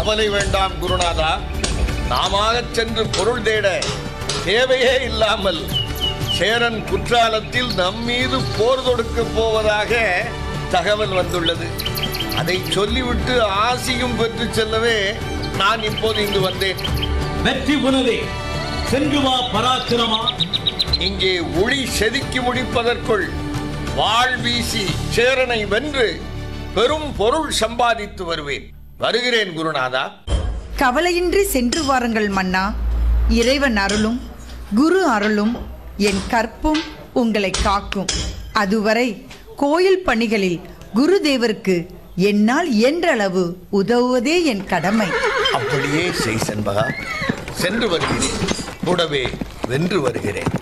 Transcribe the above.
கவலை வேண்டாம் குருநாதா நாமாகச் சென்று பொருள் தேட தேவையே இல்லாமல் சேரன் குற்றாலத்தில் நம் மீது போர் தொடுக்கப் போவதாக தகவல் வந்துள்ளது அதை சொல்லிவிட்டு ஆசியும் பெற்று செல்லவே நான் இப்போது இங்கு வந்தேன் வெற்றி உனதே சென்று வா பராக்கிரமா இங்கே ஒளி செதுக்கி முடிப்பதற்குள் வாழ் வீசி சேரனை வென்று பெரும் பொருள் சம்பாதித்து வருவேன் வருகிறேன் குருநாதா கவலையின்றி சென்று வாருங்கள் மன்னா இறைவன் அருளும் குரு அருளும் என் கற்பும் உங்களை காக்கும் அதுவரை கோயில் பணிகளில் குருதேவருக்கு என்னால் இயன்றளவு உதவுவதே என் கடமை அப்படியே செய் செண்பகா சென்று வருகிறேன் கூடவே வென்று வருகிறேன்